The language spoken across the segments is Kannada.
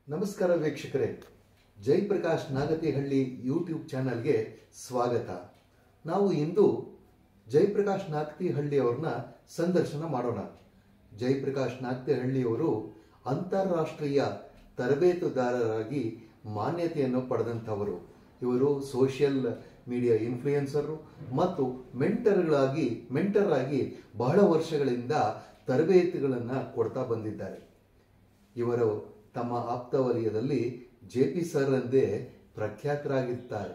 ನಮಸ್ಕಾರ ವೀಕ್ಷಕರೇ ಜಯಪ್ರಕಾಶ್ ನಾಗತಿಹಳ್ಳಿ ಯೂಟ್ಯೂಬ್ ಚಾನಲ್ಗೆ ಸ್ವಾಗತ ನಾವು ಇಂದು ಜಯಪ್ರಕಾಶ್ ನಾಗತಿಹಳ್ಳಿ ಅವ್ರನ್ನ ಸಂದರ್ಶನ ಮಾಡೋಣ ಜಯಪ್ರಕಾಶ್ ನಾಗತಿಹಳ್ಳಿಯವರು ಅಂತಾರಾಷ್ಟ್ರೀಯ ತರಬೇತುದಾರರಾಗಿ ಮಾನ್ಯತೆಯನ್ನು ಪಡೆದಂಥವರು ಇವರು ಸೋಷಿಯಲ್ ಮೀಡಿಯಾ ಇನ್ಫ್ಲೂಯೆನ್ಸರು ಮತ್ತು ಮೆಂಟರ್ಗಳಾಗಿ ಮೆಂಟರ್ ಆಗಿ ಬಹಳ ವರ್ಷಗಳಿಂದ ತರಬೇತಿಗಳನ್ನು ಕೊಡ್ತಾ ಬಂದಿದ್ದಾರೆ ಇವರು ತಮ್ಮ ಆಪ್ತ ವಲಯದಲ್ಲಿ ಜೆ ಪಿ ಸರ್ ಎಂದೇ ಪ್ರಖ್ಯಾತರಾಗಿರ್ತಾರೆ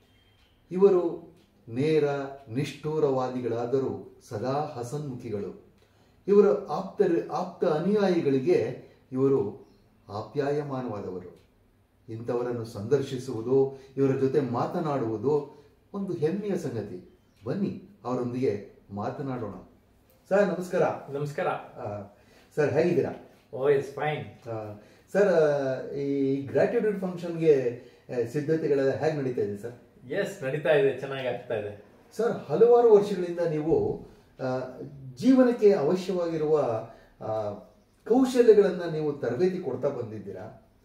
ಇವರು ನೇರ ನಿಷ್ಠೂರವಾದಿಗಳಾದರೂ ಸದಾ ಹಸನ್ಮುಖಿಗಳು ಇವರ ಆಪ್ತ ಆಪ್ತ ಅನುಯಾಯಿಗಳಿಗೆ ಇವರು ಆಪ್ಯಾಯಮಾನವಾದವರು ಇಂಥವರನ್ನು ಸಂದರ್ಶಿಸುವುದು ಇವರ ಜೊತೆ ಮಾತನಾಡುವುದು ಒಂದು ಹೆಮ್ಮೆಯ ಸಂಗತಿ ಬನ್ನಿ ಅವರೊಂದಿಗೆ ಮಾತನಾಡೋಣ ಸರ್ ನಮಸ್ಕಾರ ನಮಸ್ಕಾರ ಆ, ಸರ್ ಹೇಗಿದ್ದೀರಾ ಓ ಇಸ್ ಫೈನ್ ಆ, ಸರ್ ಆ, ಈ ಗ್ರಾಟ್ಯೂಟ್ಯೂಡ್ ಫಂಕ್ಷನ್ಗೆ ಆ, ಸಿದ್ಧತೆಗಳೆಲ್ಲ ಹೇಗೆ ನಡೀತಾ ಇದೆ ಸರ್ ಎಸ್ ನಡೀತಾ ಇದೆ ಚೆನ್ನಾಗಿ ಆಗ್ತಾ ಇದೆ ಸರ್ ಹಲವಾರು ವರ್ಷಗಳಿಂದ ನೀವು ಆ, ಜೀವನಕ್ಕೆ ಅವಶ್ಯವಾಗಿರುವ ಆ, ಕೌಶಲ್ಯಗಳನ್ನು ನೀವು ತರಬೇತಿ ಕೊಡ್ತಾ ಬಂದಿದ್ದೀರಾ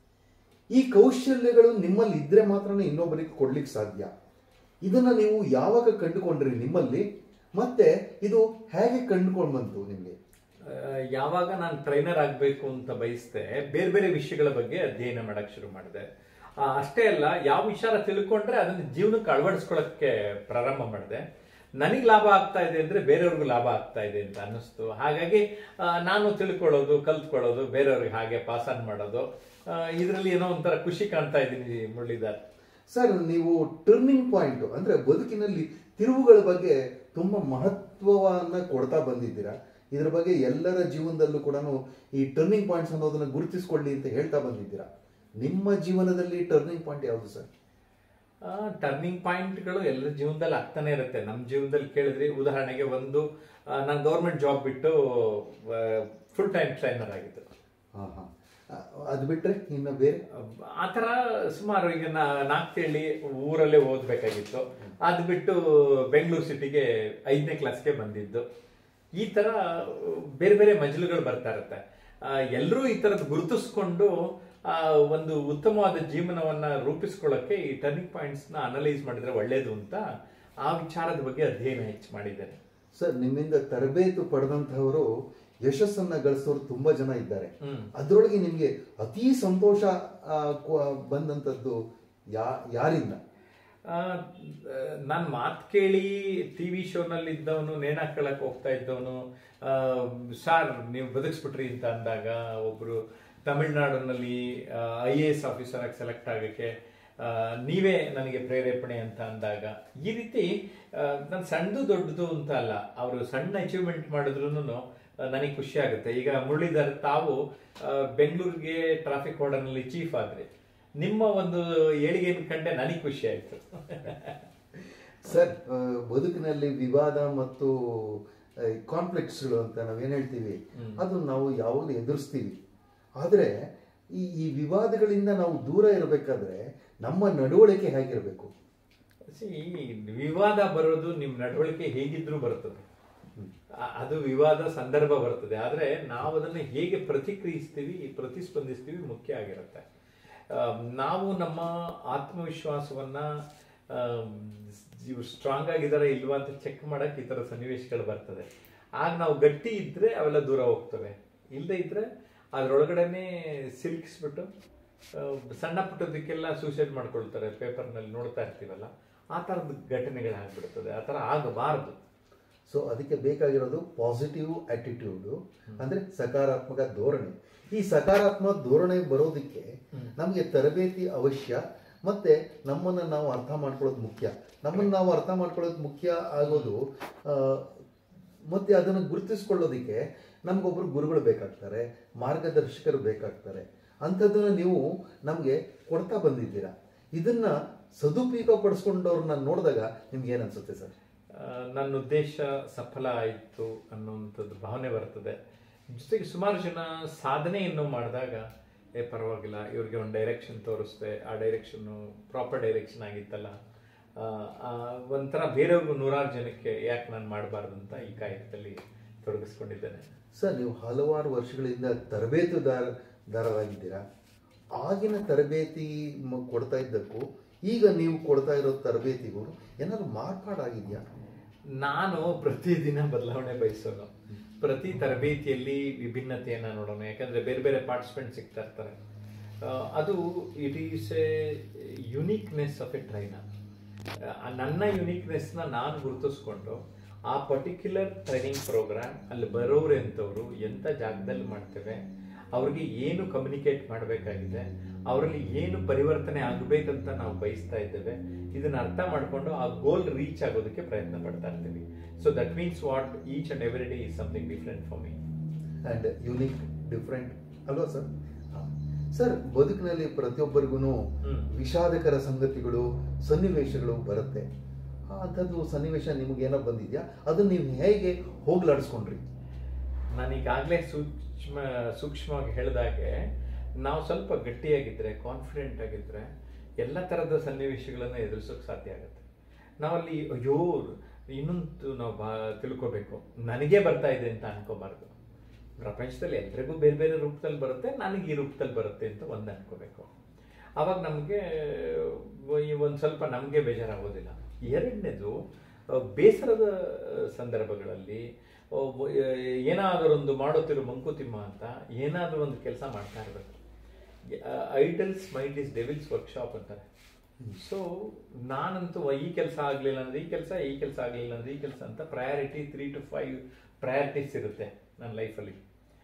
ಈ ಕೌಶಲ್ಯಗಳು ನಿಮ್ಮಲ್ಲಿ ಇದ್ರೆ ಮಾತ್ರನೇ ಇನ್ನೊಬ್ಬರಿಗೆ ಕೊಡ್ಲಿಕ್ಕೆ ಸಾಧ್ಯ ಇದನ್ನ ನೀವು ಯಾವಾಗ ಕಂಡುಕೊಂಡ್ರಿ ನಿಮ್ಮಲ್ಲಿ ಮತ್ತೆ ಇದು ಹೇಗೆ ಕಂಡುಕೊಂಡು ಬಂತು ನಿಮಗೆ ಆ, ಯಾವಾಗ ನಾನು ಟ್ರೈನರ್ ಆಗಬೇಕು ಅಂತ ಬಯಸ್ದೆ ಬೇರೆ ಬೇರೆ ವಿಷಯಗಳ ಬಗ್ಗೆ ಅಧ್ಯಯನ ಮಾಡಕ್ ಶುರು ಮಾಡಿದೆ ಆ, ಅಷ್ಟೇ ಅಲ್ಲ ಯಾವ ವಿಚಾರ ತಿಳ್ಕೊಂಡ್ರೆ ಅದನ್ನ ಜೀವನಕ್ಕೆ ಅಳವಡಿಸ್ಕೊಳ್ಳೋಕ್ಕೆ ಪ್ರಾರಂಭ ಮಾಡಿದೆ ನನಗೆ ಲಾಭ ಆಗ್ತಾ ಇದೆ ಅಂದ್ರೆ ಬೇರೆಯವ್ರಿಗೂ ಲಾಭ ಆಗ್ತಾ ಇದೆ ಅಂತ ಅನ್ನಿಸ್ತು ಹಾಗಾಗಿ ಆ, ನಾನು ತಿಳ್ಕೊಳ್ಳೋದು ಕಲ್ತ್ಕೊಳ್ಳೋದು ಬೇರೆಯವ್ರಿಗೆ ಹಾಗೆ ಪಾಸ್ ಆನ್ ಮಾಡೋದು ಇದರಲ್ಲಿ ಏನೋ ಒಂಥರ ಖುಷಿ ಕಾಣ್ತಾ ಇದ್ದೀನಿ ಮುರಳೀಧರ್ ಸರ್ ನೀವು ಟರ್ನಿಂಗ್ ಪಾಯಿಂಟ್ ಅಂದ್ರೆ ಬದುಕಿನಲ್ಲಿ ತಿರುವುಗಳ ಬಗ್ಗೆ ತುಂಬಾ ಮಹತ್ವವನ್ನ ಕೊಡ್ತಾ ಬಂದಿದ್ದೀರಾ ಇದ್ರ ಬಗ್ಗೆ ಎಲ್ಲರ ಜೀವನದಲ್ಲೂ ಕೂಡ ಈ ಟರ್ನಿಂಗ್ ಪಾಯಿಂಟ್ಸ್ ಅನ್ನೋದನ್ನ ಗುರುತಿಸ್ಕೊಳ್ಳಿ ಅಂತ ಹೇಳ್ತಾ ಬಂದಿದ್ದೀರಾ ನಿಮ್ಮ ಜೀವನದಲ್ಲಿ ಟರ್ನಿಂಗ್ ಪಾಯಿಂಟ್ ಯಾವುದು ಸರ್ ಟರ್ನಿಂಗ್ ಪಾಯಿಂಟ್ಗಳು ಎಲ್ಲರ ಜೀವನದಲ್ಲಿ ಆಗ್ತಾನೆ ಇರುತ್ತೆ ನಮ್ಮ ಜೀವನದಲ್ಲಿ ಕೇಳಿದ್ರಿ ಉದಾಹರಣೆಗೆ ಒಂದು ನಾನು ಗೌರ್ಮೆಂಟ್ ಜಾಬ್ ಬಿಟ್ಟು ಫುಲ್ ಟೈಮ್ ಟ್ರೈನರ್ ಆಗಿದ್ದು ಹಾ ಹಾ ಅದು ಬಿಟ್ರೆ ಇನ್ನು ಬೇರೆ ಆ ಥರ ಸುಮಾರು ಈಗ ನಾಲ್ಕೇಳಿ ಊರಲ್ಲೇ ಓದಬೇಕಾಗಿತ್ತು ಅದು ಬಿಟ್ಟು ಬೆಂಗಳೂರು ಸಿಟಿಗೆ ಐದನೇ ಕ್ಲಾಸ್ಗೆ ಬಂದಿದ್ದು ಈ ಥರ ಬೇರೆ ಬೇರೆ ಮಜಲುಗಳು ಬರ್ತಾ ಇರುತ್ತೆ ಎಲ್ಲರೂ ಈ ಥರದ್ದು ಗುರುತಿಸ್ಕೊಂಡು ಆ, ಒಂದು ಉತ್ತಮವಾದ ಜೀವನವನ್ನ ರೂಪಿಸ್ಕೊಳ್ಳೋಕೆ ಈ ಟರ್ನಿಂಗ್ ಪಾಯಿಂಟ್ಸ್ನ ಅನಲೈಸ್ ಮಾಡಿದ್ರೆ ಒಳ್ಳೇದು ಅಂತ ಆ ವಿಚಾರದ ಬಗ್ಗೆ ಅಧ್ಯಯನ ಹೆಚ್ಚು ಮಾಡಿದ್ದೇನೆ ಸರ್ ನಿಮ್ಮಿಂದ ತರಬೇತು ಪಡೆದಂತಹವರು ಯಶಸ್ಸನ್ನ ಗಳಿಸೋರು ತುಂಬಾ ಜನ ಇದ್ದಾರೆ ಹ್ಮ್. ಅದರೊಳಗೆ ನಿಮ್ಗೆ ಅತಿ ಸಂತೋಷ ಆ, ಕೊ- ಬಂದಂತದ್ದು ಯಾ ಯಾರಿಂದ ನಾನು ಮಾತು ಕೇಳಿ ಟಿ ವಿ ಶೋನಲ್ಲಿ ಇದ್ದವನು ನೇಣು ಹಾಕೊಳಕ್ ಹೋಗ್ತಾ ಇದ್ದವನು ಸಾರ್ ನೀವು ಬದುಕಿಸ್ಬಿಟ್ರಿ ಅಂತ ಅಂದಾಗ ಒಬ್ರು ತಮಿಳ್ನಾಡಿನಲ್ಲಿ ಐ ಎ ಎಸ್ ಆಫೀಸರ್ ಆಗಿ ಸೆಲೆಕ್ಟ್ ಆಗಕ್ಕೆ ಆ, ನೀವೇ ನನಗೆ ಪ್ರೇರೇಪಣೆ ಅಂತ ಅಂದಾಗ ಈ ರೀತಿ ನಾನು ಸಣ್ಣದು ದೊಡ್ಡದು ಅಂತ ಅಲ್ಲ ಅವರು ಸಣ್ಣ ಅಚೀವ್ಮೆಂಟ್ ಮಾಡಿದ್ರು ನನಗೆ ಖುಷಿ ಆಗುತ್ತೆ ಈಗ ಮುರಳೀಧರ್ ತಾವು ಆ, ಬೆಂಗಳೂರಿಗೆ ಟ್ರಾಫಿಕ್ ವಾರ್ಡನಲ್ಲಿ ಚೀಫ್ ಆದ್ರಿ ನಿಮ್ಮ ಒಂದು ಏಳಿಗೆಯನ್ನು ಕಂಡೆ ನನಗೆ ಖುಷಿ ಆಯ್ತು ಸರ್ ಆ, ಬದುಕಿನಲ್ಲಿ ವಿವಾದ ಮತ್ತು ಕಾನ್ಫ್ಲಿಕ್ಟ್ಸ್ಗಳು ಅಂತ ನಾವೇನ್ ಹೇಳ್ತೀವಿ ಅದು ನಾವು ಯಾವಾಗಲೂ ಎದುರಿಸ್ತೀವಿ ಆದರೆ ಈ ಈ ವಿವಾದಗಳಿಂದ ನಾವು ದೂರ ಇರಬೇಕಾದ್ರೆ ನಮ್ಮ ನಡವಳಿಕೆ ಹೇಗಿರಬೇಕು See, ವಿವಾದ ಬರೋದು ನಿಮ್ ನಡವಳಿಕೆ ಹೇಗಿದ್ರೂ ಬರ್ತದೆ ಆ- ಅದು ವಿವಾದ ಸಂದರ್ಭ ಬರ್ತದೆ ಆದ್ರೆ ನಾವು ಅದನ್ನ ಹೇಗೆ ಪ್ರತಿಕ್ರಿಯಿಸ್ತೀವಿ ಪ್ರತಿಸ್ಪಂದಿಸ್ತೀವಿ ಮುಖ್ಯ ಆಗಿರುತ್ತೆ ಆ, ನಾವು ನಮ್ಮ ಆತ್ಮವಿಶ್ವಾಸವನ್ನ ಇವ್ರು ಸ್ಟ್ರಾಂಗ್ ಆಗಿದಾರ ಇಲ್ವಾ ಅಂತ ಚೆಕ್ ಮಾಡಕ್ ಈ ತರ ಸನ್ನಿವೇಶಗಳು ಬರ್ತದೆ ಆಗ ನಾವು ಗಟ್ಟಿ ಇದ್ರೆ ಅವೆಲ್ಲ ದೂರ ಹೋಗ್ತವೆ ಇಲ್ಲದೆ ಇದ್ರೆ ಅದ್ರೊಳಗಡೆನೆ ಸಿಲ್ಕಿಸ್ಬಿಟ್ಟು ಆ, ಸಣ್ಣ ಪುಟ್ಟದಕ್ಕೆಲ್ಲ ಸೂಸೈಡ್ ಮಾಡ್ಕೊಳ್ತಾರೆ ಪೇಪರ್ನಲ್ಲಿ ನೋಡ್ತಾ ಇರ್ತೀವಲ್ಲ ಆ ಥರದ ಘಟನೆಗಳಾಗ್ಬಿಡ್ತದೆ ಆ ಥರ ಆಗಬಾರದು ಸೊ ಅದಕ್ಕೆ ಬೇಕಾಗಿರೋದು ಪಾಸಿಟಿವ್ ಆಟಿಟ್ಯೂಡ್ ಅಂದ್ರೆ ಸಕಾರಾತ್ಮಕ ಧೋರಣೆ ಈ ಸಕಾರಾತ್ಮಕ ಧೋರಣೆ ಬರೋದಕ್ಕೆ ನಮಗೆ ತರಬೇತಿ ಅವಶ್ಯ ಮತ್ತೆ ನಮ್ಮನ್ನ ನಾವು ಅರ್ಥ ಮಾಡ್ಕೊಳ್ಳೋದು ಮುಖ್ಯ ನಮ್ಮನ್ನ ನಾವು ಅರ್ಥ ಮಾಡ್ಕೊಳ್ಳೋದು ಮುಖ್ಯ ಆಗೋದು ಆ, ಮತ್ತೆ ಅದನ್ನು ಗುರುತಿಸ್ಕೊಳ್ಳೋದಕ್ಕೆ ನಮ್ಗೊಬ್ರು ಗುರುಗಳು ಬೇಕಾಗ್ತಾರೆ ಮಾರ್ಗದರ್ಶಕರು ಬೇಕಾಗ್ತಾರೆ ಅಂಥದ್ದನ್ನ ನೀವು ನಮಗೆ ಕೊಡ್ತಾ ಬಂದಿದ್ದೀರಾ ಇದನ್ನ ಸದುಪಯೋಗ ಪಡಿಸ್ಕೊಂಡವ್ರನ್ನ ನೋಡಿದಾಗ ನಿಮ್ಗೆ ಏನ್ ಅನ್ಸುತ್ತೆ ಸರ್ ಆ, ನನ್ನ ಉದ್ದೇಶ ಸಫಲ ಆಯಿತು ಅನ್ನುವಂಥದ್ದು ಭಾವನೆ ಬರ್ತದೆ ಜೊತೆಗೆ ಸುಮಾರು ಜನ ಸಾಧನೆಯನ್ನು ಮಾಡಿದಾಗ ಏ ಪರವಾಗಿಲ್ಲ ಇವ್ರಿಗೆ ಒಂದು ಡೈರೆಕ್ಷನ್ ತೋರಿಸ್ದೆ ಆ ಡೈರೆಕ್ಷನ್ನು ಪ್ರಾಪರ್ ಡೈರೆಕ್ಷನ್ ಆಗಿತ್ತಲ್ಲ ಆ, ಆ, ಒಂಥರ ಬೇರೆಯವ್ರಿಗೂ ನೂರಾರು ಜನಕ್ಕೆ ಯಾಕೆ ನಾನು ಮಾಡಬಾರ್ದು ಅಂತ ಈ ಕಾಯಕದಲ್ಲಿ ತೊಡಗಿಸ್ಕೊಂಡಿದ್ದೇನೆ ಸರ್ ನೀವು ಹಲವಾರು ವರ್ಷಗಳಿಂದ ತರಬೇತುದಾರ ದಾರರಾಗಿದ್ದೀರಾ ಆಗಿನ ತರಬೇತಿ ಮ- ಕೊಡ್ತಾ ಇದ್ದಕ್ಕೂ ಈಗ ನೀವು ಕೊಡ್ತಾ ಇರೋ ತರಬೇತಿಗೂ ಏನಾದ್ರು ಮಾರ್ಪಾಡಾಗಿದೆಯಾ ನಾನು ಪ್ರತಿದಿನ ಬದಲಾವಣೆ ಬಯಸೋನು ಪ್ರತಿ ತರಬೇತಿಯಲ್ಲಿ ವಿಭಿನ್ನತೆಯನ್ನ ನೋಡೋಣ ಯಾಕಂದ್ರೆ ಬೇರೆ ಬೇರೆ ಪಾರ್ಟಿಸಿಪೆಂಟ್ ಸಿಗ್ತಾ ಇರ್ತಾರೆ ಆ, ಅದು it is a uniqueness of a trainer ನನ್ನ ಯುನೀಕ್ನೆಸ್ನ ನಾನು ಗುರುತಿಸ್ಕೊಂಡು ಆ ಪರ್ಟಿಕ್ಯುಲರ್ ಟ್ರೈನಿಂಗ್ ಪ್ರೋಗ್ರಾಮ್ ಅಲ್ಲಿ ಬರೋರು ಎಂಥವ್ರು ಎಂಥ ಜಾಗದಲ್ಲಿ ಮಾಡ್ತೇವೆ ಅವ್ರಿಗೆ ಏನು ಕಮ್ಯುನಿಕೇಟ್ ಮಾಡಬೇಕಾಗಿದೆ ಅವರಲ್ಲಿ ಏನು ಪರಿವರ್ತನೆ ಆಗಬೇಕಂತ ನಾವು ಬಯಸ್ತಾ ಇದ್ದೇವೆ ಇದನ್ನ ಅರ್ಥ ಮಾಡಿಕೊಂಡು ಆ ಗೋಲ್ ರೀಚ್ ಆಗೋದಕ್ಕೆ ಪ್ರಯತ್ನ ಪಡ್ತಾ ಇರ್ತೀವಿ so that means what each and every day is something different for me and unique different ಅಲ್ವಾ ಸರ್ ಸರ್ ಬದುಕಿನಲ್ಲಿ ಪ್ರತಿಯೊಬ್ಬರಿಗೂ ಹ್ಮ್. ವಿಷಾದಕರ ಸಂಗತಿಗಳು ಸನ್ನಿವೇಶಗಳು ಬರುತ್ತೆ ಆ, ಅಂಥದ್ದು ಸನ್ನಿವೇಶ ನಿಮಗೇನೋ ಬಂದಿದ್ಯಾ ಅದನ್ನ ನೀವು ಹೇಗೆ ಹೋಗ್ಲಾಡಿಸ್ಕೊಂಡ್ರಿ ನಾನು ಈಗಾಗಲೇ ಸೂಕ್ಷ್ಮ ಸೂಕ್ಷ್ಮವಾಗಿ ಹೇಳಿದಾಗೆ ನಾವು ಸ್ವಲ್ಪ ಗಟ್ಟಿಯಾಗಿದ್ರೆ ಕಾನ್ಫಿಡೆಂಟ್ ಆಗಿದ್ರೆ ಎಲ್ಲ ಥರದ ಸನ್ನಿವೇಶಗಳನ್ನು ಎದುರಿಸೋಕೆ ಸಾಧ್ಯ ಆಗುತ್ತೆ ನಾವಲ್ಲಿ ಅಯ್ಯೋ ಇನ್ನೊಂದು ನಾವು ಬಾ ತಿಳ್ಕೋಬೇಕು ನನಗೆ ಬರ್ತಾ ಇದೆ ಅಂತ ಅನ್ಕೋಬಾರ್ದು ಪ್ರಪಂಚದಲ್ಲಿ ಎಲ್ರಿಗೂ ಬೇರೆ ಬೇರೆ ರೂಪದಲ್ಲಿ ಬರುತ್ತೆ ನನಗೆ ಈ ರೂಪದಲ್ಲಿ ಬರುತ್ತೆ ಅಂತ ಒಂದು ಅನ್ಕೋಬೇಕು ಅವಾಗ ನಮಗೆ ಒಂದು ಸ್ವಲ್ಪ ನಮಗೆ ಬೇಜಾರಾಗೋದಿಲ್ಲ ಎರಡನೇದು ಆ, ಬೇಸರದ ಆ, ಸಂದರ್ಭಗಳಲ್ಲಿ ಆ, ವ- ಏನಾದರೊಂದು ಮಾಡುತ್ತಿರೋ ಮಂಕುತಿಮ್ಮ ಅಂತ ಏನಾದರೂ ಒಂದು ಕೆಲಸ ಮಾಡ್ತಾ ಇರಬೇಕು idle's mind is devil's workshop ಅಂತಾರೆ ಸೊ ನಾನಂತೂ ಈ ಕೆಲಸ ಆಗಲಿಲ್ಲ ಅಂದ್ರೆ ಈ ಕೆಲಸ ಈ ಕೆಲಸ ಆಗಲಿಲ್ಲ ಅಂದ್ರೆ ಈ ಕೆಲಸ ಅಂತ priority three to five priorities ಇರುತ್ತೆ ನನ್ನ ಲೈಫಲ್ಲಿ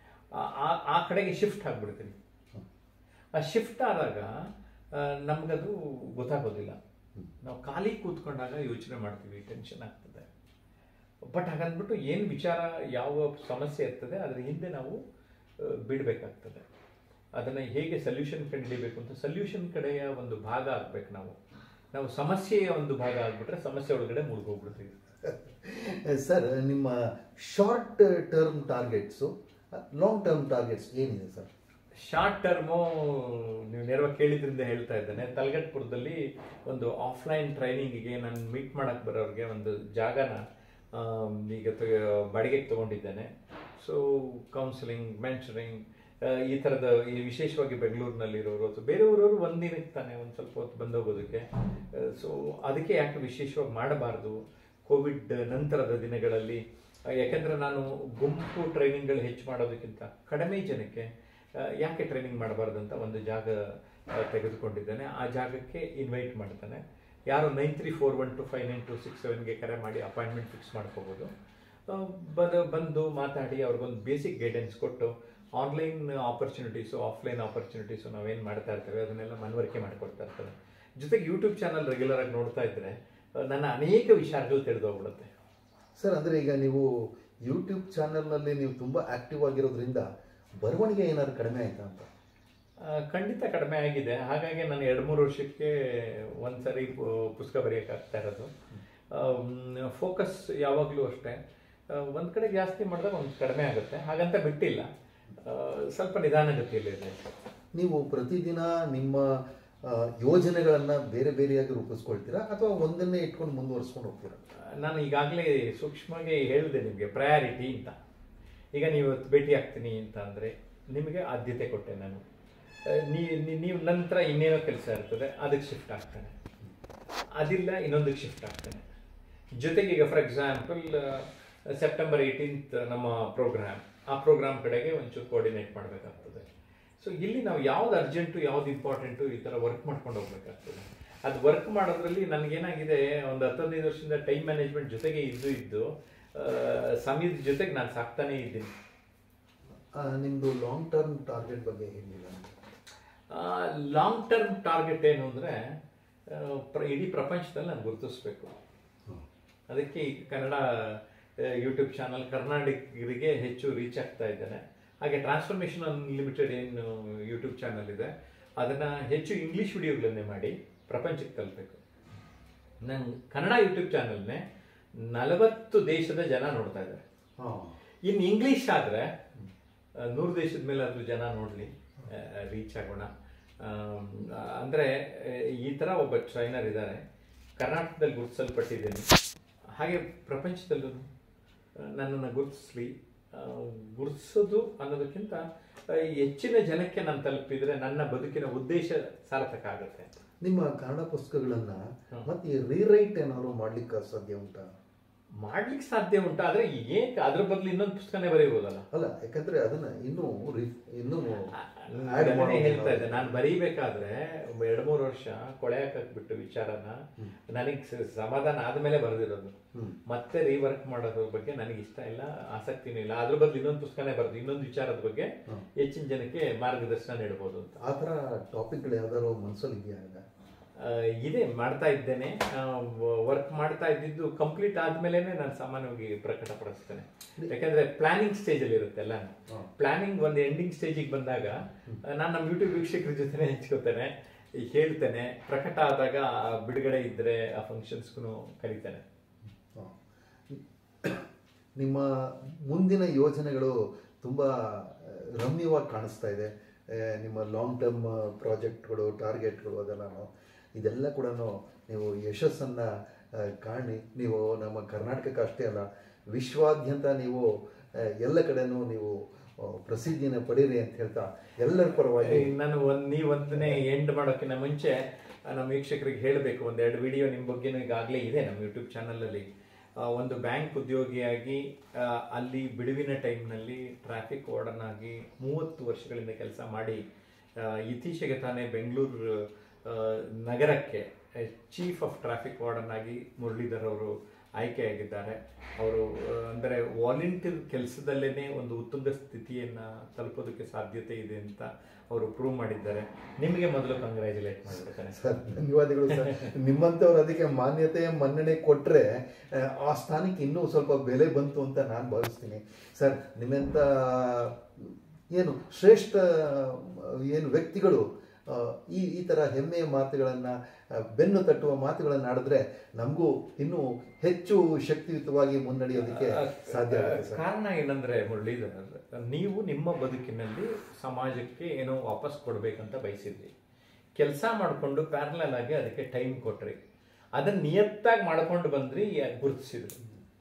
ಆ ಕಡೆಗೆ ಶಿಫ್ಟ್ ಆಗ್ಬಿಡ್ತೀನಿ ಆ ಶಿಫ್ಟ್ ಆದಾಗ ಆ, ನಮ್ಗದು ಗೊತ್ತಾಗೋದಿಲ್ಲ ನಾವು ಖಾಲಿ ಕೂತ್ಕೊಂಡಾಗ ಯೋಚನೆ ಮಾಡ್ತೀವಿ ಟೆನ್ಷನ್ ಆಗ್ತದೆ ಬಟ್ ಹಾಗಂದ್ಬಿಟ್ಟು ಏನು ವಿಚಾರ ಯಾವ ಸಮಸ್ಯೆ ಇರ್ತದೆ ಅದ್ರ ಹಿಂದೆ ನಾವು ಆ, ಬಿಡಬೇಕಾಗ್ತದೆ ಅದನ್ನು ಹೇಗೆ ಸೊಲ್ಯೂಷನ್ ಕಂಡುಹಿಡಿಬೇಕು ಅಂತ ಸೊಲ್ಯೂಷನ್ ಕಡೆಯ ಒಂದು ಭಾಗ ಆಗ್ಬೇಕು ನಾವು ನಾವು ಸಮಸ್ಯೆಯ ಒಂದು ಭಾಗ ಆಗ್ಬಿಟ್ರೆ ಸಮಸ್ಯೆ ಒಳಗಡೆ ಮುಳುಗೋಗ್ಬಿಡ್ತೀವಿ ಸರ್ ನಿಮ್ಮ short term targets long term targets ಏನಿದೆ ಸರ್ ಶಾರ್ಟ್ ಟರ್ಮು ನೀವು ನೇರವಾಗಿ ಕೇಳಿದ್ರಿಂದ ಹೇಳ್ತಾ ಇದ್ದೇನೆ ತಲಗಟ್ಪುರದಲ್ಲಿ ಒಂದು ಆಫ್ಲೈನ್ ಟ್ರೈನಿಂಗಿಗೆ ನಾನು ಮೀಟ್ ಮಾಡಕ್ಕೆ ಬರೋರಿಗೆ ಒಂದು ಜಾಗನ ಆಮ್, ಈಗ ತ- ಬಾಡಿಗೆಗೆ ತಗೊಂಡಿದ್ದೇನೆ ಸೊ ಕೌನ್ಸಿಲಿಂಗ್ ಮೆನ್ಷರಿಂಗ್ ಈ ಥರದ ಈ ವಿಶೇಷವಾಗಿ ಬೆಂಗಳೂರಿನಲ್ಲಿರೋರು ಅಥವಾ ಬೇರೆಯವರವರು ಒಂದಿನಕ್ಕೆ ತಾನೇ ಒಂದು ಸ್ವಲ್ಪ ಹೊತ್ತು ಬಂದೋಗೋದಕ್ಕೆ ಸೊ ಅದಕ್ಕೆ ಯಾಕೆ ವಿಶೇಷವಾಗಿ ಮಾಡಬಾರ್ದು ಕೋವಿಡ್ ನಂತರದ ದಿನಗಳಲ್ಲಿ ಆ, ಯಾಕಂದ್ರೆ ನಾನು ಗುಂಪು ಟ್ರೈನಿಂಗ್ಗಳು ಹೆಚ್ಚು ಮಾಡೋದಕ್ಕಿಂತ ಕಡಿಮೆ ಜನಕ್ಕೆ ಆ, ಯಾಕೆ ಟ್ರೈನಿಂಗ್ ಮಾಡಬಾರ್ದು ಅಂತ ಒಂದು ಜಾಗ ಆ, ತೆಗೆದುಕೊಂಡಿದ್ದೇನೆ ಆ ಜಾಗಕ್ಕೆ ಇನ್ವೈಟ್ ಮಾಡ್ತಾನೆ ಯಾರು nine three four one two five nine two six ಸೆವೆನ್ಗೆ ಕರೆ ಮಾಡಿ ಅಪಾಯಿಂಟ್ಮೆಂಟ್ ಫಿಕ್ಸ್ ಮಾಡ್ಕೋಬೋದು ಆ, ಬದ ಬಂದು ಮಾತಾಡಿ ಅವ್ರಿಗೊಂದು ಬೇಸಿಕ್ ಗೈಡೆನ್ಸ್ ಕೊಟ್ಟು ಆನ್ಲೈನ್ ಆಪರ್ಚುನಿಟೀಸು ಆಫ್ಲೈನ್ ಆಪರ್ಚುನಿಟೀಸು ನಾವೇನು ಮಾಡ್ತಾ ಇರ್ತೇವೆ ಅದನ್ನೆಲ್ಲ ಮನವರಿಕೆ ಮಾಡಿಕೊಡ್ತಾ ಇರ್ತಾರೆ ಜೊತೆಗೆ ಯೂಟ್ಯೂಬ್ ಚಾನಲ್ ರೆಗ್ಯುಲರ್ ಆಗಿ ನೋಡ್ತಾ ಇದ್ರೆ ಆ, ನನ್ನ ಅನೇಕ ವಿಚಾರಗಳು ತಿಳಿದೋಗ್ಬಿಡುತ್ತೆ ಸರ್ ಅಂದರೆ ಈಗ ನೀವು ಯೂಟ್ಯೂಬ್ ಚಾನಲ್ನಲ್ಲಿ ನೀವು ತುಂಬ ಆಕ್ಟಿವ್ ಆಗಿರೋದ್ರಿಂದ ಬರವಣಿಗೆ ಏನಾದ್ರು ಕಡಿಮೆ ಆಯ್ತಾ ಅಂತ ಆ, ಖಂಡಿತ ಕಡಿಮೆ ಆಗಿದೆ ಹಾಗಾಗಿ ನಾನು ಎರಡು ಮೂರು ವರ್ಷಕ್ಕೆ ಒಂದ್ಸರಿ ಪು- ಪುಸ್ತಕ ಬರೆಯೋಕ್ಕಾಗ್ತಾ ಇರೋದು ಫೋಕಸ್ ಯಾವಾಗಲೂ ಅಷ್ಟೇ ಆ, ಒಂದ್ ಕಡೆ ಜಾಸ್ತಿ ಮಾಡಿದಾಗ ಒಂದು ಕಡಿಮೆ ಆಗುತ್ತೆ ಹಾಗಂತ ಬಿಟ್ಟಿಲ್ಲ ಆ, ಸ್ವಲ್ಪ ನಿಧಾನಗತಿಯಲ್ಲಿ ಇದೆ ನೀವು ಪ್ರತಿದಿನ ನಿಮ್ಮ ಆ, ಯೋಜನೆಗಳನ್ನ ಬೇರೆ ಬೇರೆಯಾಗಿ ರೂಪಿಸ್ಕೊಳ್ತೀರಾ ಅಥವಾ ಒಂದನ್ನೇ ಇಟ್ಕೊಂಡು ಮುಂದುವರಿಸ್ಕೊಂಡು ಹೋಗ್ತೀರಾ ನಾನು ಈಗಾಗಲೇ ಸೂಕ್ಷ್ಮವಾಗಿ ಹೇಳಿದೆ ನಿಮಗೆ ಪ್ರಯಾರಿಟಿ ಅಂತ ಈಗ ನೀವು ಇವತ್ತು ಭೇಟಿ ಆಗ್ತೀನಿ ಅಂತ ಅಂದರೆ ನಿಮಗೆ ಆದ್ಯತೆ ಕೊಟ್ಟೆ ನಾನು ಆ, ನೀ ನೀ- ನೀವು ನಂತರ ಇನ್ನೇನೋ ಕೆಲಸ ಇರ್ತದೆ ಅದಕ್ಕೆ ಶಿಫ್ಟ್ ಆಗ್ತಾನೆ ಅದಿಲ್ಲ ಇನ್ನೊಂದಕ್ಕೆ ಶಿಫ್ಟ್ ಆಗ್ತಾನೆ ಜೊತೆಗೆ ಈಗ ಫಾರ್ ಎಕ್ಸಾಂಪಲ್ ಸೆಪ್ಟೆಂಬರ್ ಏಯ್ಟೀನ್ತ್ ನಮ್ಮ ಪ್ರೋಗ್ರಾಮ್ ಆ ಪ್ರೋಗ್ರಾಮ್ ಕಡೆಗೆ ಒಂಚೂರು ಕೋಆರ್ಡಿನೇಟ್ ಮಾಡಬೇಕಾಗ್ತದೆ ಸೊ ಇಲ್ಲಿ ನಾವು ಯಾವ್ದು ಅರ್ಜೆಂಟು ಯಾವ್ದು ಇಂಪಾರ್ಟೆಂಟು ಈ ಥರ ವರ್ಕ್ ಮಾಡ್ಕೊಂಡು ಹೋಗ್ಬೇಕಾಗ್ತದೆ ಅದು ವರ್ಕ್ ಮಾಡೋದ್ರಲ್ಲಿ ನನಗೇನಾಗಿದೆ ಒಂದು ಹತ್ತೊಂದೈದು ವರ್ಷದಿಂದ ಟೈಮ್ ಮ್ಯಾನೇಜ್ಮೆಂಟ್ ಜೊತೆಗೆ ಇದ್ದು ಇದ್ದು ಆ, ಸಮಯದ ಜೊತೆಗೆ ನಾನು ಸಾಕ್ತಾನೇ ಇದ್ದೀನಿ ಆ, ನಿಮ್ದು ಲಾಂಗ್ ಟರ್ಮ್ ಟಾರ್ಗೆಟ್ ಬಗ್ಗೆ ಏನಿಲ್ಲ ಲಾಂಗ್ ಟರ್ಮ್ ಟಾರ್ಗೆಟ್ ಏನು ಅಂದರೆ ಇಡೀ ಪ್ರಪಂಚದಲ್ಲಿ ನಾನು ಗುರುತಿಸ್ಬೇಕು ಅದಕ್ಕೆ ಈ ಕನ್ನಡ ಯೂಟ್ಯೂಬ್ ಚಾನಲ್ ಕರ್ನಾಟಕರಿಗೆ ಹೆಚ್ಚು ರೀಚ್ ಆಗ್ತಾ ಇದ್ದೇನೆ ಹಾಗೆ ಟ್ರಾನ್ಸ್ಫಾರ್ಮೇಷನ್ ಅನ್ಲಿಮಿಟೆಡ್ ಏನು ಯೂಟ್ಯೂಬ್ ಚಾನಲ್ ಇದೆ ಅದನ್ನು ಹೆಚ್ಚು ಇಂಗ್ಲೀಷ್ ವಿಡಿಯೋಗಳನ್ನೇ ಮಾಡಿ ಪ್ರಪಂಚಕ್ಕೆ ತಲುಪಬೇಕು ನನ್ನ ಕನ್ನಡ ಯೂಟ್ಯೂಬ್ ಚಾನಲ್ನೇ ನಲವತ್ತು ದೇಶದ ಜನ ನೋಡ್ತಾ ಇದ್ದಾರೆ ಹಾಂ ಇನ್ನು ಇಂಗ್ಲೀಷ್ ಆದರೆ ನೂರು ದೇಶದ ಮೇಲೆ ಆದರೂ ಜನ ನೋಡಲಿ ರೀಚ್ ಆಗೋಣ ಆಮ್, ಅಂದ್ರೆ ಆ, ಈ ಥರ ಒಬ್ಬ ಟ್ರೈನರ್ ಇದ್ದಾರೆ ಕರ್ನಾಟಕದಲ್ಲಿ ಗುರುತಿಸಲ್ಪಟ್ಟಿದ್ದೀನಿ ಹಾಗೆ ಪ್ರಪಂಚದಲ್ಲೂ ನನ್ನನ್ನು ಗುರುತಿಸ್ಲಿ ಗುರುತಿಸೋದು ಅನ್ನೋದಕ್ಕಿಂತ ಆ, ಹೆಚ್ಚಿನ ಜನಕ್ಕೆ ನಾನು ತಲುಪಿದ್ರೆ ನನ್ನ ಬದುಕಿನ ಉದ್ದೇಶ ಸಾರ್ಥಕ ಆಗುತ್ತೆ ನಿಮ್ಮ ಕನ್ನಡ ಪುಸ್ತಕಗಳನ್ನ ಮತ್ತೆ ರೀರೈಟ್ ಏನಾದ್ರು ಮಾಡ್ಲಿಕ್ಕೆ ಸಾಧ್ಯ ಉಂಟಾ ಮಾಡ್ಲಿಕ್ಕೆ ಸಾಧ್ಯ ಉಂಟು ಆದ್ರೆ ಏನ್ ಅದ್ರ ಬದಲು ಇನ್ನೊಂದು ಪುಸ್ತಕನೇ ಬರೀಬಹುದಲ್ಲ ಅಲ್ಲ ಯಾಕಂದ್ರೆ ಅದನ್ನ ಇನ್ನೂ ರಿ- ಇನ್ನೂ add ಅದನ್ನೇ ಮಾಡೋದು ಹೇಳ್ತಾ ಇದ್ದೆ ನಾನು ಬರೀಬೇಕಾದ್ರೆ ಒಬ್ಬ ಎರಡು ಮೂರು ವರ್ಷ ಕೊಳೆ ಹಾಕಕ್ಬಿಟ್ಟು ವಿಚಾರನ ನನಗೆ ಸಮಾಧಾನ ಆದ್ಮೇಲೆ ಬರೆದಿರೋದು ಮತ್ತೆ ರೀವರ್ಕ್ ಮಾಡೋದ್ರ ಬಗ್ಗೆ ನನಗೆ ಇಷ್ಟ ಇಲ್ಲ ಆಸಕ್ತಿನೂ ಇಲ್ಲ ಅದ್ರ ಬದಲು ಇನ್ನೊಂದು ಪುಸ್ತಕನೇ ಬರೆದು ಇನ್ನೊಂದು ವಿಚಾರದ ಬಗ್ಗೆ ಹೆಚ್ಚಿನ ಜನಕ್ಕೆ ಮಾರ್ಗದರ್ಶನ ನೀಡಬಹುದು ಅಂತ ಆ ಥರ ಟಾಪಿಕ್ಗಳು ಯಾವ್ದಾದ್ರು ಮನ್ಸಲ್ಲಿ ಇದೆಯಾ ಈಗ ಆ, ಇದೆ ಮಾಡ್ತಾ ಇದ್ದೇನೆ ವರ್ಕ್ ಮಾಡ್ತಾ ಇದ್ದಿದ್ದು ಕಂಪ್ಲೀಟ್ ಆದ್ಮೇಲೆ ನಾನು ಸಾಮಾನ್ಯವಾಗಿ ಪ್ರಕಟಪಡಿಸ್ತೇನೆ ಯಾಕಂದ್ರೆ ಪ್ಲಾನಿಂಗ್ ಸ್ಟೇಜ್ ಅಲ್ಲಿ ಇರುತ್ತೆಲ್ಲ ಪ್ಲಾನಿಂಗ್ ಒಂದು ಎಂಡಿಂಗ್ ಸ್ಟೇಜಿಗೆ ಬಂದಾಗ ನಾನು ನಮ್ಮ ಯೂಟ್ಯೂಬ್ ವೀಕ್ಷಕರ ಜೊತೆನೆ ಹಂಚ್ಕೋತೇನೆ ಈಗ ಹೇಳ್ತೇನೆ ಪ್ರಕಟ ಆದಾಗ ಆ ಬಿಡುಗಡೆ ಇದ್ರೆ ಆ ಫಂಕ್ಷನ್ಸ್ಗೂ ಕರಿತೇನೆ ಹ. ನಿಮ್ಮ ಮುಂದಿನ ಯೋಜನೆಗಳು ತುಂಬ ರಮ್ಯವಾಗಿ ಕಾಣಿಸ್ತಾ ಇದೆ ಆ, ನಿಮ್ಮ ಲಾಂಗ್ ಟರ್ಮ್ ಪ್ರಾಜೆಕ್ಟ್ಗಳು ಟಾರ್ಗೆಟ್ಗಳು ಅದೆಲ್ಲನೂ ಇದೆಲ್ಲ ಕೂಡ ನೀವು ಯಶಸ್ಸನ್ನು ಆ, ಕಾಣಿ ನೀವು ನಮ್ಮ ಕರ್ನಾಟಕಕ್ಕೆ ಅಷ್ಟೇ ಅಲ್ಲ ವಿಶ್ವಾದ್ಯಂತ ನೀವು ಆ, ಎಲ್ಲ ಕಡೆನೂ ನೀವು ಆ, ಪ್ರಸಿದ್ಧಿಯನ್ನು ಪಡೀರಿ ಅಂತ ಹೇಳ್ತಾ ಎಲ್ಲರ ಪರವಾಗಿ ಈಗ ನಾನು ಒಂದ್ ನೀವ್ ಒಂದನೇ ಎಂಡ್ ಮಾಡೋಕ್ಕಿಂತ ಮುಂಚೆ ಆ, ನಮ್ಮ ವೀಕ್ಷಕರಿಗೆ ಹೇಳಬೇಕು ಒಂದೆರಡು ವಿಡಿಯೋ ನಿಮ್ಮ ಬಗ್ಗೆನೂ ಈಗಾಗಲೇ ಇದೆ ನಮ್ಮ ಯೂಟ್ಯೂಬ್ ಚಾನಲಲ್ಲಿ ಒಂದು ಬ್ಯಾಂಕ್ ಉದ್ಯೋಗಿಯಾಗಿ ಆ, ಅಲ್ಲಿ ಬಿಡುವಿನ ಟೈಮ್ನಲ್ಲಿ ಟ್ರಾಫಿಕ್ ವಾರ್ಡನ್ ಆಗಿ ಮೂವತ್ತು ವರ್ಷಗಳಿಂದ ಕೆಲಸ ಮಾಡಿ ಆ, ಇತ್ತೀಚೆಗೆ ತಾನೇ ಬೆಂಗಳೂರು ಆ, ನಗರಕ್ಕೆ ಚೀಫ್ ಆಫ್ ಟ್ರಾಫಿಕ್ ವಾರ್ಡನ್ ಆಗಿ ಮುರಳೀಧರ್ ಅವರು ಆಯ್ಕೆಯಾಗಿದ್ದಾರೆ ಅವರು ಆ, ಅಂದರೆ ವಾಲಂಟಿಯರ್ ಕೆಲಸದಲ್ಲೇ ಒಂದು ಉತ್ತುಂಗ ಸ್ಥಿತಿಯನ್ನ ತಲುಪೋದಕ್ಕೆ ಸಾಧ್ಯತೆ ಇದೆ ಅಂತ ಅವರು ಪ್ರೂವ್ ಮಾಡಿದ್ದಾರೆ ನಿಮಗೆ ಮೊದಲು ಕಂಗ್ರ್ಯಾಚುಲೇಟ್ ಮಾಡಿಬಿಡ್ತಾನೆ ಸರ್ ಧನ್ಯವಾದಗಳು ಸರ್ ನಿಮ್ಮಂಥವ್ರು ಅದಕ್ಕೆ ಮಾನ್ಯತೆ ಮನ್ನಣೆ ಕೊಟ್ಟರೆ ಆ ಸ್ಥಾನಕ್ಕೆ ಇನ್ನೂ ಸ್ವಲ್ಪ ಬೆಲೆ ಬಂತು ಅಂತ ನಾನು ಭಾವಿಸ್ತೀನಿ ಸರ್ ನಿಮ್ಮಂಥ ಏನು ಶ್ರೇಷ್ಠ ಏನು ವ್ಯಕ್ತಿಗಳು ಆ, ಈ ಈ ಥರ ಹೆಮ್ಮೆಯ ಮಾತುಗಳನ್ನು ಬೆನ್ನು ತಟ್ಟುವ ಮಾತುಗಳನ್ನು ಆಡಿದ್ರೆ ನಮಗೂ ಇನ್ನೂ ಹೆಚ್ಚು ಶಕ್ತಿಯುತವಾಗಿ ಮುನ್ನಡೆಯೋದಕ್ಕೆ ಸಾಧ್ಯ ಆಗುತ್ತೆ ಸರ್ ಕಾರಣ ಏನಂದ್ರೆ ಮುರಳೀಧರ್ ನೀವು ನಿಮ್ಮ ಬದುಕಿನಲ್ಲಿ ಸಮಾಜಕ್ಕೆ ಏನೋ ವಾಪಸ್ ಕೊಡ್ಬೇಕಂತ ಬಯಸಿದ್ರಿ ಕೆಲಸ ಮಾಡಿಕೊಂಡು ಪ್ಯಾರಲಲ್ ಆಗಿ ಅದಕ್ಕೆ ಟೈಮ್ ಕೊಟ್ರಿ ಅದನ್ನ ನಿಯತ್ತಾಗಿ ಮಾಡ್ಕೊಂಡು ಬಂದ್ರಿ ಗುರುತಿಸಿದ್ರಿ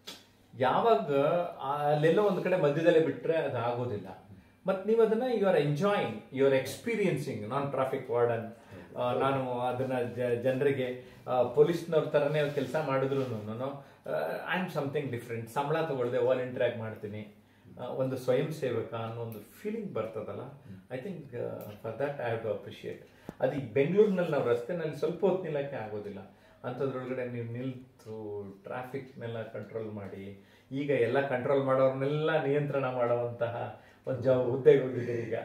ಯಾವಾಗ ಆ ಅಲ್ಲೆಲ್ಲೋ ಒಂದು ಕಡೆ ಮಧ್ಯದಲ್ಲೇ ಬಿಟ್ರೆ ಅದು ಆಗೋದಿಲ್ಲ ಮತ್ತು ನೀವು ಅದನ್ನ you are enjoying you are experiencing ನಾನ್ ಟ್ರಾಫಿಕ್ ವಾರ್ಡನ್ ನಾನು ಅದನ್ನ ಜನರಿಗೆ ಪೊಲೀಸ್ನವ್ರ ಥರನೇ ಕೆಲಸ ಮಾಡಿದ್ರು ಐ ಆಮ್ ಸಮಥಿಂಗ್ ಡಿಫ್ರೆಂಟ್ ಸಂಬಳ ತಗೊಳ್ದೆ ವಾಲಂಟಿಯರ್ ಆಗಿ ಮಾಡ್ತೀನಿ ಆ, ಒಂದು ಸ್ವಯಂ ಸೇವಕ ಅನ್ನೋ ಒಂದು ಫೀಲಿಂಗ್ ಬರ್ತದಲ್ಲ I think for that I have to appreciate ಅದು ಈ ಬೆಂಗಳೂರಿನಲ್ಲಿ ನಾವು ರಸ್ತೆನಲ್ಲಿ ಸ್ವಲ್ಪ ಹೊತ್ತು ನಿಲ್ಲಕ್ಕೆ ಆಗೋದಿಲ್ಲ ಅಂಥದ್ರೊಳಗಡೆ ನೀವು ನಿಲ್ತು ಟ್ರಾಫಿಕ್ನೆಲ್ಲ ಕಂಟ್ರೋಲ್ ಮಾಡಿ ಈಗ ಎಲ್ಲ ಕಂಟ್ರೋಲ್ ಮಾಡೋರ್ನೆಲ್ಲ ನಿಯಂತ್ರಣ ಮಾಡುವಂತಹ ಒಂದು ಜ ಹುದ್ದೆಗೆ ಹೋಗಿದ್ದೀರಿ ಈಗ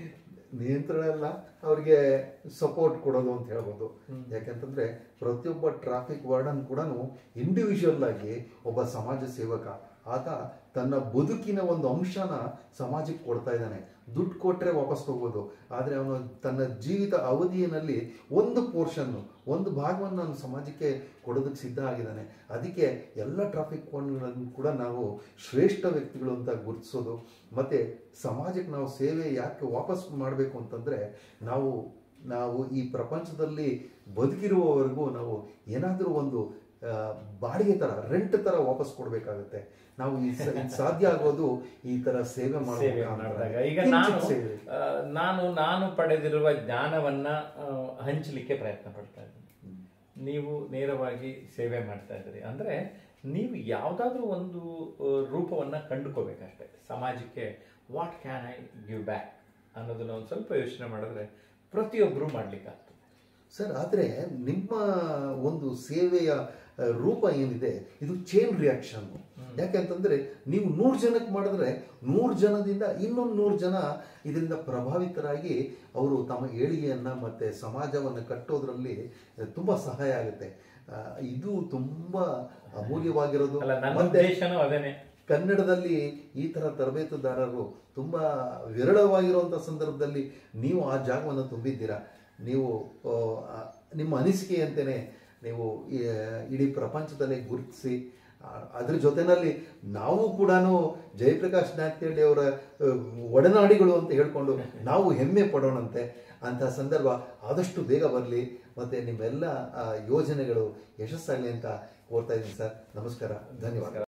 ನಿಯಂತ್ರಣ ಎಲ್ಲ ಅವ್ರಿಗೆ ಸಪೋರ್ಟ್ ಕೊಡೋದು ಅಂತ ಹೇಳ್ಬೋದು ಯಾಕಂತಂದ್ರೆ ಪ್ರತಿಯೊಬ್ಬ ಟ್ರಾಫಿಕ್ ವಾರ್ಡನ್ ಕೂಡ ಇಂಡಿವಿಜುವಲ್ ಆಗಿ ಒಬ್ಬ ಸಮಾಜ ಸೇವಕ ಆತ ತನ್ನ ಬದುಕಿನ ಒಂದು ಅಂಶನ ಸಮಾಜಕ್ಕೆ ಕೊಡ್ತಾ ಇದ್ದಾನೆ ದುಡ್ಡು ಕೊಟ್ಟರೆ ವಾಪಸ್ ಹೋಗ್ಬೋದು ಆದರೆ ಅವನು ತನ್ನ ಜೀವಿತ ಅವಧಿಯಲ್ಲಿ ಒಂದು ಪೋರ್ಷನ್ನು ಒಂದು ಭಾಗವನ್ನು ನಾನು ಸಮಾಜಕ್ಕೆ ಕೊಡೋದಕ್ಕೆ ಸಿದ್ಧ ಆಗಿದ್ದಾನೆ ಅದಕ್ಕೆ ಎಲ್ಲ ಟ್ರಾಫಿಕ್ ವಾರ್ಡ್ಗಳನ್ನು ಕೂಡ ನಾವು ಶ್ರೇಷ್ಠ ವ್ಯಕ್ತಿಗಳು ಅಂತ ಗುರುತಿಸೋದು ಮತ್ತು ಸಮಾಜಕ್ಕೆ ನಾವು ಸೇವೆ ಯಾಕೆ ವಾಪಸ್ ಮಾಡಬೇಕು ಅಂತಂದರೆ ನಾವು ನಾವು ಈ ಪ್ರಪಂಚದಲ್ಲಿ ಬದುಕಿರುವವರೆಗೂ ನಾವು ಏನಾದರೂ ಒಂದು ಆ, ಬಾಡಿಗೆ ಥರ ರೆಂಟ್ ಥರ ವಾಪಸ್ ಕೊಡಬೇಕಾಗುತ್ತೆ ನಾವು ಈ ಸ- ಇದ್ ಸಾಧ್ಯ ಆಗೋದು ಈ ಥರ ಸೇವೆ ಮಾಡೋ ಸೇವೆ ಮುಖಾಂತರ. ಮಾಡಿದಾಗ ಈಗ ಕಿಂಚಿತ್ ನಾನು ಸೇವೆ. ಆ, ನಾನು ನಾನು ಪಡೆದಿರುವ ಜ್ಞಾನವನ್ನ ಆ, ಹಂಚಲಿಕ್ಕೆ ಪ್ರಯತ್ನ ಪಡ್ತಾ ಇದ್ದೀನಿ ನೀವು ನೇರವಾಗಿ ಸೇವೆ ಮಾಡ್ತಾ ಇದ್ದೀರಿ ಅಂದ್ರೆ ನೀವು ಯಾವ್ದಾದ್ರೂ ಒಂದು ಆ, ರೂಪವನ್ನ ಕಂಡುಕೋಬೇಕಷ್ಟೇ ಸಮಾಜಕ್ಕೆ what can I give back ಅನ್ನೋದನ್ನ ಒಂದು ಸ್ವಲ್ಪ ಯೋಚನೆ ಮಾಡಿದ್ರೆ ಪ್ರತಿಯೊಬ್ಬರು ಮಾಡ್ಲಿಕ್ಕಾಗ್ತದೆ ಸರ್ ಆದರೆ ನಿಮ್ಮ ಒಂದು ಸೇವೆಯ ಆ, ರೂಪ ಏನಿದೆ ಇದು ಚೈನ್ ರಿಯಾಕ್ಷನ್ ಯಾಕೆಂತಂದ್ರೆ ನೀವು ನೂರು ಜನಕ್ಕೆ ಮಾಡಿದ್ರೆ ನೂರು ಜನದಿಂದ ಇನ್ನೊಂದು ನೂರು ಜನ ಇದರಿಂದ ಪ್ರಭಾವಿತರಾಗಿ ಅವರು ತಮ್ಮ ಏಳಿಗೆಯನ್ನ ಮತ್ತೆ ಸಮಾಜವನ್ನು ಕಟ್ಟೋದ್ರಲ್ಲಿ ಆ, ತುಂಬಾ ಸಹಾಯ ಆಗುತ್ತೆ ಆ, ಇದು ತುಂಬಾ ಅಮೂಲ್ಯವಾಗಿರೋದು ಅಲ್ಲ ನನ್ನ ಮತ್ತೆ ಉದ್ದೇಶನೂ ಅದೇನೆ ಕನ್ನಡದಲ್ಲಿ ಈ ತರ ತರಬೇತುದಾರರು ತುಂಬಾ ವಿರಳವಾಗಿರುವಂಥ ಸಂದರ್ಭದಲ್ಲಿ ನೀವು ಆ ಜಾಗವನ್ನು ತುಂಬಿದ್ದೀರಾ ನೀವು ಆ, ಆ, ನಿಮ್ಮ ಅನಿಸಿಕೆಯಂತೆಯೇ ನೀವು ಈ, ಇಡೀ ಪ್ರಪಂಚದಲ್ಲಿ ಗುರುತಿಸಿ ಅದ್ರ ಜೊತೆನಲ್ಲಿ ನಾವು ಕೂಡ ಜಯಪ್ರಕಾಶ್ ನಾಗ್ತಿಹಳ್ಳಿ ಅವರ ಆ, ಒಡನಾಡಿಗಳು ಅಂತ ಹೇಳ್ಕೊಂಡು ನಾವು ಹೆಮ್ಮೆ ಪಡೋಣಂತೆ ಅಂತಹ ಸಂದರ್ಭ ಆದಷ್ಟು ಬೇಗ ಬರಲಿ ಮತ್ತೆ ನಿಮ್ಮೆಲ್ಲ ಆ, ಯೋಜನೆಗಳು ಯಶಸ್ಸಾಗಲಿ ಅಂತ ಕೋರ್ತಾ ಇದ್ದೀನಿ ಸರ್ ನಮಸ್ಕಾರ ಧನ್ಯವಾದ